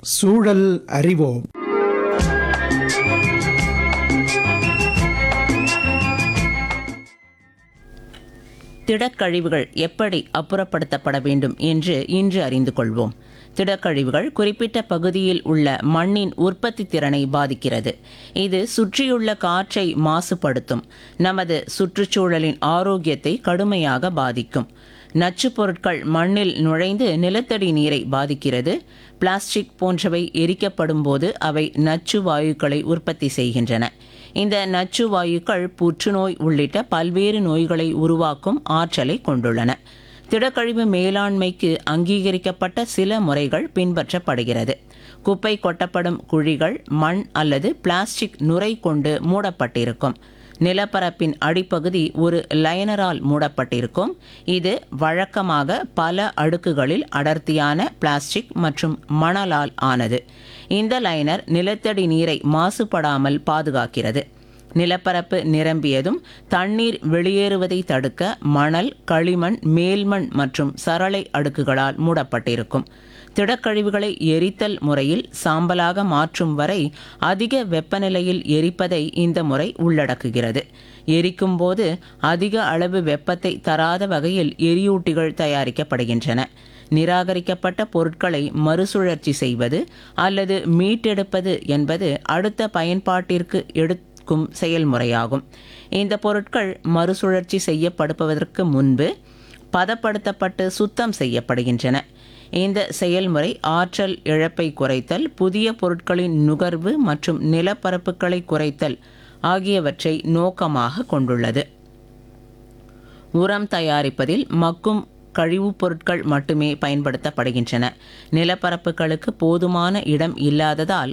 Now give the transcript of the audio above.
சூழல் அறிவோம் திடக்கழிவுகள் எப்படி அப்புறப்படுத்தப்பட வேண்டும் என்று இன்று அறிந்து கொள்வோம் திடக்கழிவுகள் குறிப்பிட்ட பகுதியில் உள்ள மண்ணின் உற்பத்தி திறனை பாதிக்கிறது இது சுற்றியுள்ள காற்றை மாசுபடுத்தும் நமது சுற்றுச்சூழலின் ஆரோக்கியத்தை கடுமையாக பாதிக்கும் நச்சுப் பொருட்கள் மண்ணில் நுழைந்து நிலத்தடி நீரை பாதிக்கிறது பிளாஸ்டிக் போன்றவை எரிக்கப்படும் போது அவை நச்சு வாயுக்களை உற்பத்தி செய்கின்றன இந்த நச்சு வாயுக்கள் புற்றுநோய் உள்ளிட்ட பல்வேறு நோய்களை உருவாக்கும் ஆற்றலை கொண்டுள்ளன திடக்கழிவு மேலாண்மைக்கு அங்கீகரிக்கப்பட்ட சில முறைகள் பின்பற்றப்படுகிறது குப்பை கொட்டப்படும் குழிகள் மண் அல்லது பிளாஸ்டிக் நுரை கொண்டு மூடப்பட்டிருக்கும் நிலப்பரப்பின் அடிப்பகுதி ஒரு லைனரால் மூடப்பட்டிருக்கும் இது வழக்கமாக பல அடுக்குகளில் அடர்த்தியான பிளாஸ்டிக் மற்றும் மணலால் ஆனது இந்த லைனர் நிலத்தடி நீரை மாசுபடாமல் பாதுகாக்கிறது நிலப்பரப்பு நிரம்பியதும் தண்ணீர் வெளியேறுவதை தடுக்க மணல் களிமண் மேல்மண் மற்றும் சரளை அடுக்குகளால் மூடப்பட்டிருக்கும் திடக்கழிவுகளை எரித்தல் முறையில் சாம்பலாக மாற்றும் வரை அதிக வெப்பநிலையில் எரிப்பதை இந்த முறை உள்ளடக்குகிறது எரிக்கும் போது அதிக அளவு வெப்பத்தை தராத வகையில் எரியூட்டிகள் தயாரிக்கப்படுகின்றன நிராகரிக்கப்பட்ட பொருட்களை மறுசுழற்சி செய்வது அல்லது மீட்டெடுப்பது என்பது அடுத்த பயன்பாட்டிற்கு எடுக்கும் செயல்முறையாகும் இந்த பொருட்கள் மறுசுழற்சி செய்யப்படுவதற்கு முன்பு பதப்படுத்தப்பட்டு சுத்தம் செய்யப்படுகின்றன இந்த செயல்முறை ஆற்றல் இழப்பை குறைத்தல் புதிய பொருட்களின் நுகர்வு மற்றும் நிலப்பரப்புகளை குறைத்தல் ஆகியவற்றை நோக்கமாக கொண்டுள்ளது உரம் தயாரிப்பதில் மக்கும் கழிவுப் பொருட்கள் மட்டுமே பயன்படுத்தப்படுகின்றன நிலப்பரப்புகளுக்கு போதுமான இடம் இல்லாததால்